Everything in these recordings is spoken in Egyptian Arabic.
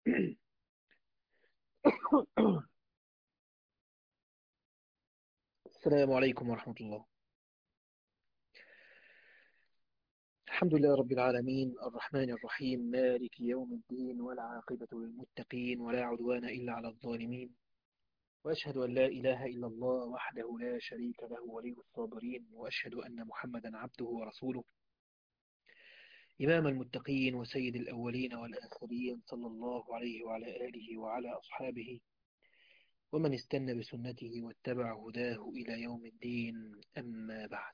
السلام عليكم ورحمة الله الحمد لله رب العالمين الرحمن الرحيم مالك يوم الدين ولا عاقبة للمتقين ولا عدوان إلا على الظالمين وأشهد أن لا إله إلا الله وحده لا شريك له ولي الصابرين وأشهد أن محمدا عبده ورسوله إمام المتقين وسيد الأولين والآخرين صلى الله عليه وعلى آله وعلى أصحابه ومن استنى بسنته واتبع هداه إلى يوم الدين أما بعد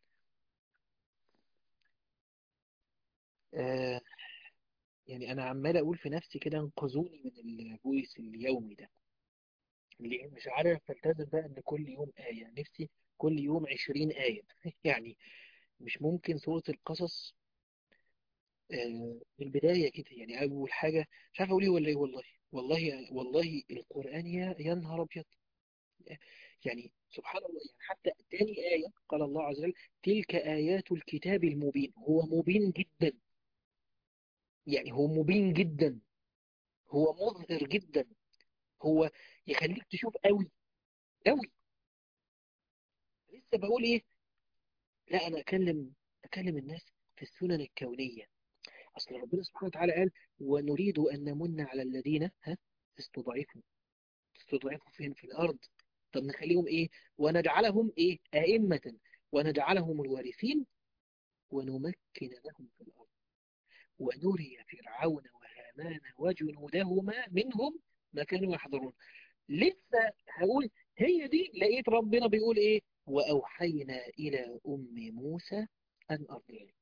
آه يعني أنا عمال أقول في نفسي كده انقذوني من الفويس اليومي ده اللي مش عارف التزم بقى إن كل يوم آية نفسي كل يوم عشرين آية يعني مش ممكن سورة القصص آه في البداية كده يعني أول حاجة مش عارف أقول إيه ولا إيه والله والله والله القرآن يا يا نهار أبيض يعني سبحان الله يعني حتى تاني آية قال الله عز وجل تلك آيات الكتاب المبين هو مبين جدا يعني هو مبين جدا هو مظهر جدا هو يخليك تشوف قوي قوي لسه بقول ايه لا انا اكلم اكلم الناس في السنن الكونية اصل ربنا سبحانه وتعالى قال ونريد ان نمن على الذين ها استضعفوا استضعفوا فين في الارض طب نخليهم ايه ونجعلهم ايه ائمة ونجعلهم الوارثين ونمكن لهم في الارض ونري فرعون وهامان وجنودهما منهم ما كانوا يحضرون لسه هقول هي دي لقيت ربنا بيقول ايه واوحينا الى ام موسى ان ارضعيه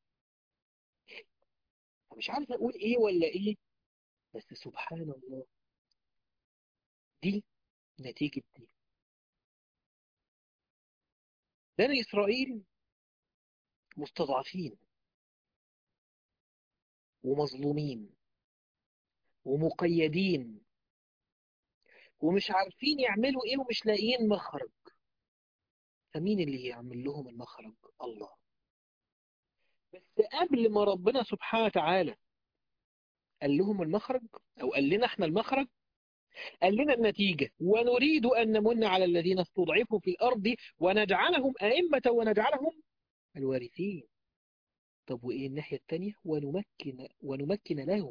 مش عارف اقول ايه ولا ايه بس سبحان الله دي نتيجة دي بني اسرائيل مستضعفين ومظلومين ومقيدين ومش عارفين يعملوا ايه ومش لاقيين مخرج فمين اللي يعمل لهم المخرج الله بس قبل ما ربنا سبحانه وتعالى قال لهم المخرج او قال لنا احنا المخرج قال لنا النتيجة ونريد أن نمن على الذين استضعفوا في الأرض ونجعلهم أئمة ونجعلهم الوارثين طب وإيه الناحية التانية ونمكن, ونمكن لهم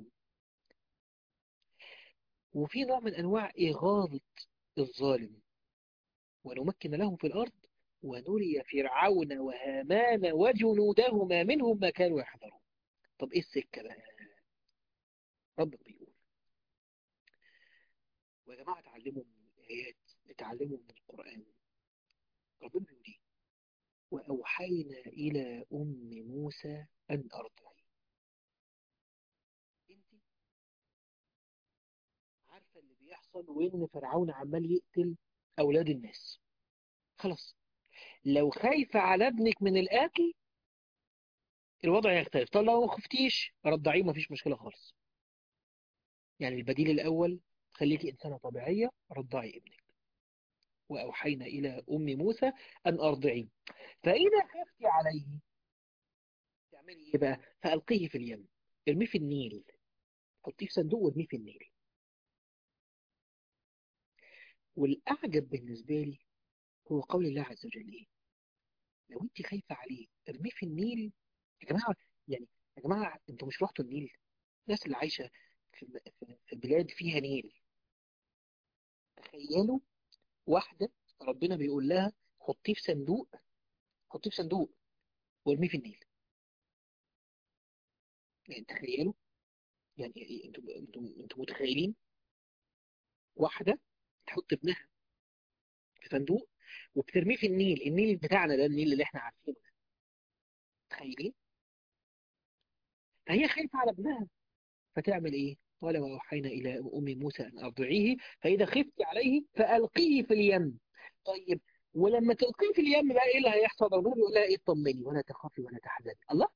وفي نوع من أنواع إغاظة الظالم ونمكن لهم في الأرض ونري فرعون وهامان وجنودهما منهم ما كانوا يحذرون طب إيه السكة بقى ربك بيقول ويا جماعة اتعلموا من الآيات اتعلموا من القرآن ربنا بيقول إيه وأوحينا إلى أم موسى أن أرضعي أنت عارفة اللي بيحصل وإن فرعون عمال يقتل أولاد الناس خلاص لو خايفة على ابنك من القتل الوضع يختلف طب لو ما خفتيش رضعيه مفيش مشكلة خالص يعني البديل الأول خليكي إنسانة طبيعية رضعي ابنك وأوحينا إلى أم موسى أن أرضعيه فإذا خفتي عليه تعملي إيه بقى فألقيه في اليم ارميه في النيل حطيه في صندوق وارميه في النيل والأعجب بالنسبة لي هو قول الله عز وجل إيه لو أنت خايفة عليه ارميه في النيل يا جماعة يعني يا جماعة أنتوا مش رحتوا النيل الناس اللي عايشة في في بلاد فيها نيل تخيلوا واحدة ربنا بيقول لها حطيه في صندوق حطيه في صندوق وارميه في النيل يعني تخيلوا يعني انتوا انتوا انتوا متخيلين واحدة تحط ابنها في صندوق وبترميه في النيل النيل بتاعنا ده النيل اللي احنا عارفينه ده متخيلين فهي خايفة على ابنها فتعمل ايه قال وأوحينا إلى أم موسى أن أرضعيه فإذا خفت عليه فألقيه في اليم طيب ولما تلقيه في اليم بقى إيه اللي هيحصل ربنا بيقول لها إيه طمني ولا تخافي ولا تحزني الله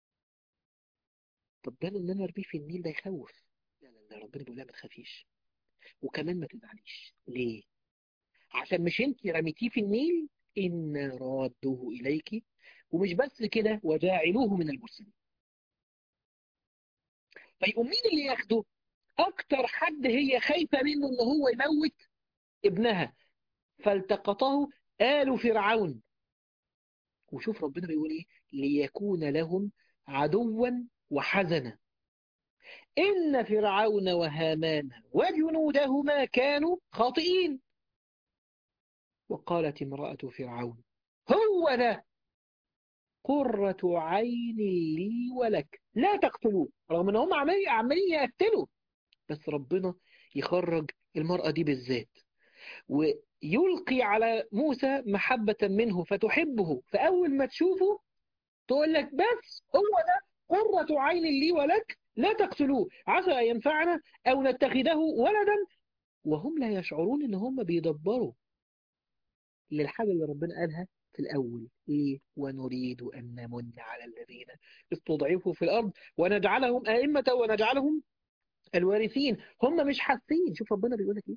طب ده إن أنا أرميه في النيل ده يخوف لا لا لا ربنا بيقول لها ما تخافيش وكمان ما تزعليش ليه عشان مش انت رميتيه في النيل إن رادوه إليك ومش بس كده وجاعلوه من المرسلين فيقوم مين اللي ياخده أكتر حد هي خايفة منه إن هو يموت ابنها فالتقطه آل فرعون وشوف ربنا بيقول إيه ليكون لهم عدوا وحزنا إن فرعون وهامان وجنودهما كانوا خاطئين وقالت امرأة فرعون هو ذا قرة عين لي ولك لا تقتلوه رغم ان هم عمالين عمالين يقتلوا بس ربنا يخرج المرأة دي بالذات ويلقي على موسى محبة منه فتحبه فأول ما تشوفه تقول لك بس هو ده قرة عين لي ولك لا تقتلوه عسى أن ينفعنا أو نتخذه ولدا وهم لا يشعرون إن هم بيدبروا للحاجة اللي ربنا قالها في الأول إيه ونريد أن نمن على الذين استضعفوا في الأرض ونجعلهم أئمة ونجعلهم الوارثين هم مش حاسين شوف ربنا بيقول لك إيه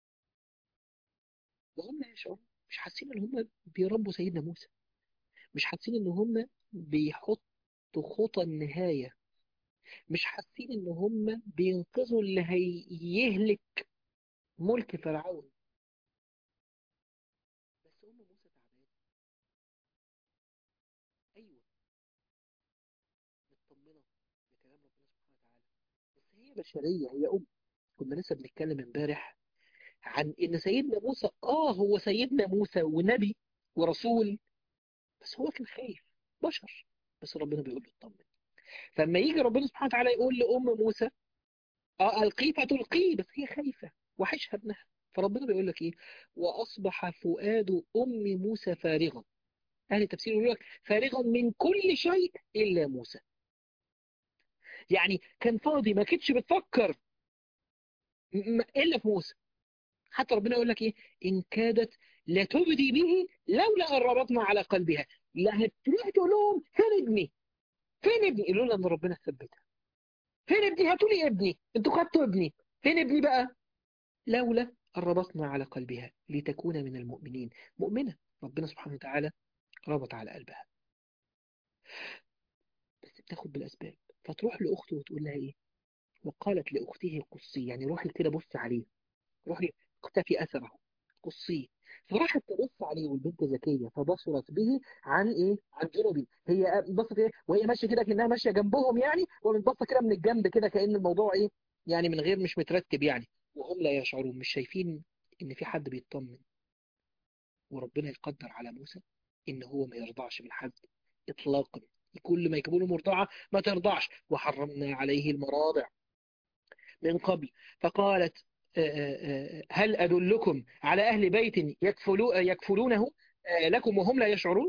وهم لا يشعرون مش حاسين إن هم بيربوا سيدنا موسى مش حاسين إن هم بيحطوا خطى النهاية مش حاسين إن هم بينقذوا اللي هيهلك ملك فرعون بس هم موسى تعبان ايوه مطمنه بكلام ربنا سبحانه وتعالى بس هي بشريه هي ام كنا لسه بنتكلم امبارح عن ان سيدنا موسى اه هو سيدنا موسى ونبي ورسول بس هو كان خايف بشر بس ربنا بيقول له اطمن فلما يجي ربنا سبحانه وتعالى يقول لام موسى اه القيه فتلقيه بس هي خايفه وحشها ابنها فربنا بيقول لك ايه واصبح فؤاد ام موسى فارغا اهل التفسير يقول لك فارغا من كل شيء الا موسى يعني كان فاضي ما كانتش بتفكر م- الا في موسى حتى ربنا يقول لك ايه ان كادت لتبدي به لولا ان ربطنا على قلبها لا هتروح تقول لهم فين ابني فين ابني يقولوا لها ان ربنا ثبتها فين ابني هاتوا لي ابني انتوا خدتوا ابني فين ابني بقى لولا أن ربطنا على قلبها لتكون من المؤمنين مؤمنة ربنا سبحانه وتعالى ربط على قلبها بس بتاخد بالأسباب فتروح لأخته وتقول لها إيه وقالت لأخته قصي يعني روحي كده بص عليه روحي اختفي أثره قصيه فراحت تبص عليه والبنت ذكية فبصرت به عن إيه عن جنبي هي بصت إيه وهي ماشية كده كأنها ماشية جنبهم يعني وبتبص كده من الجنب كده كأن الموضوع إيه يعني من غير مش مترتب يعني وهم لا يشعرون مش شايفين إن في حد بيطمن وربنا يقدر على موسى إن هو ما يرضعش من حد إطلاقا كل ما يجيبوا له مرضعة ما ترضعش وحرمنا عليه المراضع من قبل فقالت هل أدلكم على أهل بيت يكفلو يكفلونه لكم وهم لا يشعرون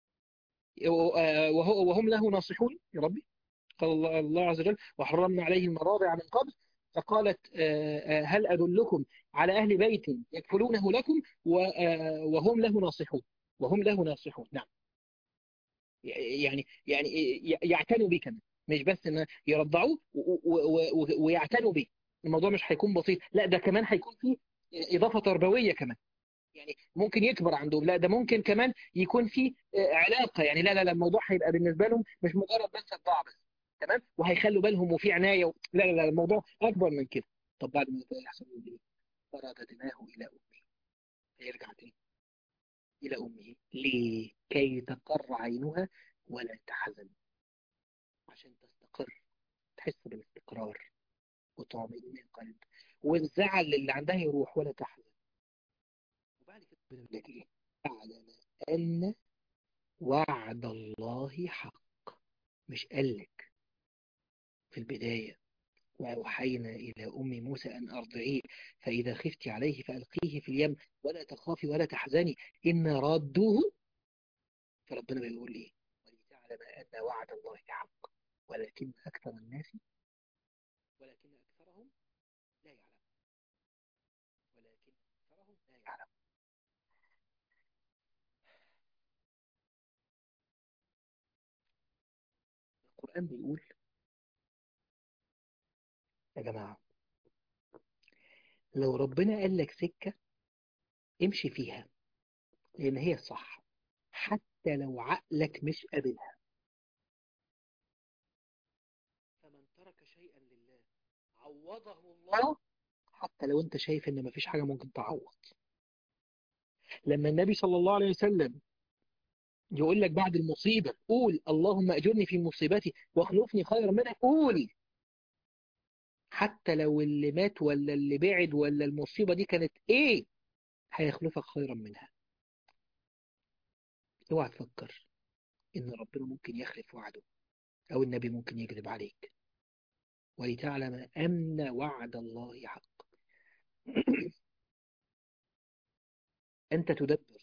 وهو وهم له ناصحون يا ربي قال الله, الله عز وجل وحرمنا عليه المراضع من قبل فقالت هل أدلكم على أهل بيت يكفلونه لكم وهم له ناصحون وهم له ناصحون نعم يعني يعني يعتنوا بيه كمان مش بس ان يرضعوه ويعتنوا بيه الموضوع مش هيكون بسيط لا ده كمان هيكون فيه اضافه تربويه كمان يعني ممكن يكبر عندهم لا ده ممكن كمان يكون فيه علاقه يعني لا لا لا الموضوع هيبقى بالنسبه لهم مش مجرد بس الضاع بس تمام وهيخلوا بالهم وفي عنايه و... لا لا لا الموضوع اكبر من كده طب بعد ما ده يحصل ايه؟ فرددناه الى امه هيرجع تاني الى امه ليه؟ كي تقر عينها ولا تحزن عشان تستقر تحس بالاستقرار وطمأنينة القلب والزعل اللي عندها يروح ولا تحزن وبعد كده بنقول لك ايه؟ اعلم ان وعد الله حق مش قال لك في البداية وأوحينا إلى أم موسى أن أرضعيه فإذا خفت عليه فألقيه في اليم ولا تخافي ولا تحزني إن رادوه فربنا بيقول إيه ولتعلم أن وعد الله حق ولكن أكثر الناس ولكن أكثرهم لا يعلم ولكن أكثرهم لا يعلم القرآن بيقول يا جماعة لو ربنا قال لك سكة امشي فيها لأن هي الصح حتى لو عقلك مش قابلها فمن ترك شيئا لله عوضه الله حتى لو انت شايف ان مفيش حاجة ممكن تعوض لما النبي صلى الله عليه وسلم يقول لك بعد المصيبة قول اللهم أجرني في مصيبتي واخلفني خيرا منها قول حتى لو اللي مات ولا اللي بعد ولا المصيبة دي كانت ايه هيخلفك خيرا منها اوعى تفكر ان ربنا ممكن يخلف وعده او النبي ممكن يكذب عليك ولتعلم أن وعد الله حق أنت تدبر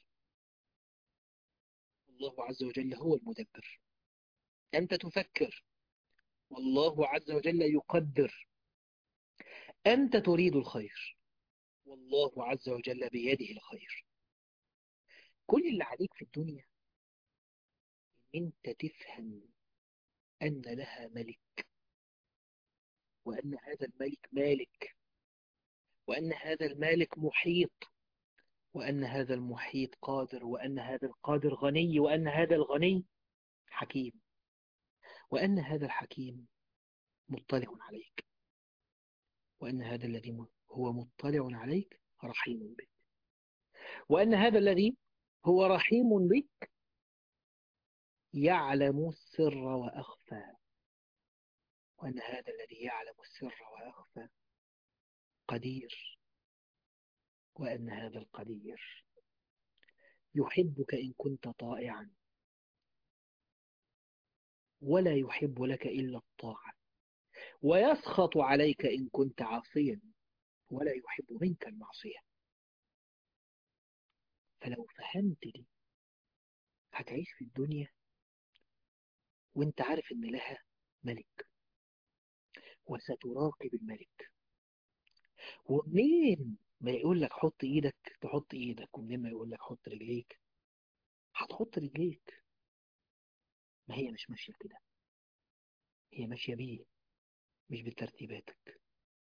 الله عز وجل هو المدبر أنت تفكر والله عز وجل يقدر أنت تريد الخير والله عز وجل بيده الخير كل اللي عليك في الدنيا أنت تفهم أن لها ملك وأن هذا الملك مالك وأن هذا المالك محيط وأن هذا المحيط قادر وأن هذا القادر غني وأن هذا الغني حكيم وأن هذا الحكيم مطلع عليك وأن هذا الذي هو مطلع عليك رحيم بك وأن هذا الذي هو رحيم بك يعلم السر وأخفى وأن هذا الذي يعلم السر وأخفى قدير وأن هذا القدير يحبك إن كنت طائعا ولا يحب لك إلا الطاعة ويسخط عليك إن كنت عاصيا ولا يحب منك المعصية فلو فهمت دي هتعيش في الدنيا وانت عارف ان لها ملك وستراقب الملك ومنين ما يقول لك حط ايدك تحط ايدك ومنين ما يقول لك حط رجليك هتحط رجليك ما هي مش ماشية كده هي ماشية بيه مش بترتيباتك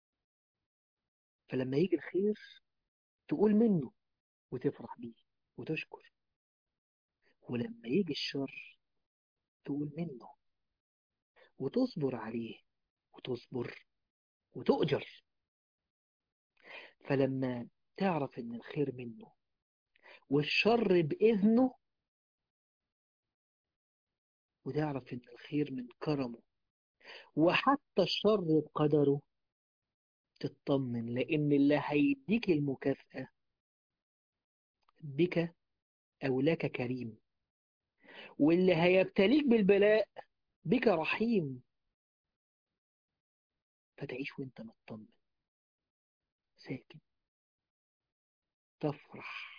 فلما يجي الخير تقول منه وتفرح بيه وتشكر ولما يجي الشر تقول منه وتصبر عليه وتصبر وتؤجر فلما تعرف ان الخير منه والشر بإذنه وتعرف ان الخير من كرمه وحتى الشر بقدره تطمن لان اللي هيديك المكافأة بك او لك كريم واللي هيبتليك بالبلاء بك رحيم فتعيش وانت مطمن ساكن تفرح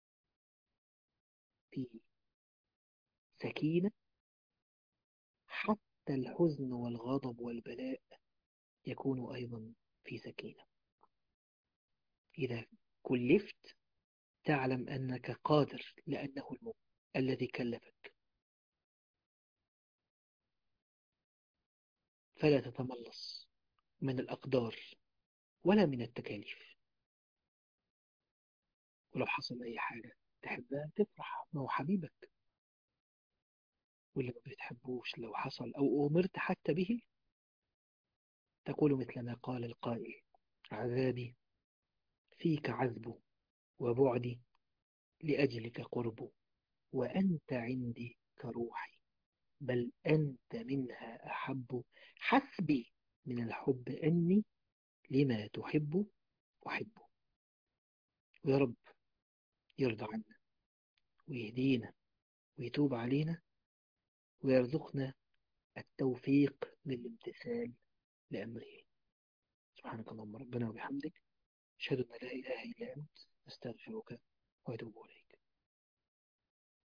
في سكينة حتى الحزن والغضب والبلاء يكون أيضا في سكينة إذا كلفت تعلم أنك قادر لأنه المؤمن الذي كلفك فلا تتملص من الأقدار ولا من التكاليف ولو حصل أي حاجة تحبها تفرح ما هو حبيبك واللي ما بتحبوش لو حصل أو أمرت حتى به تقول مثل ما قال القائل عذابي فيك عذب وبعدي لأجلك قرب وأنت عندي كروحي بل أنت منها أحب حسبي من الحب أني لما تحب أحبه ويا رب يرضى عنا ويهدينا ويتوب علينا ويرزقنا التوفيق للامتثال لأمره سبحانك اللهم ربنا وبحمدك أشهد أن لا إله إلا أنت أستغفرك وأتوب إليك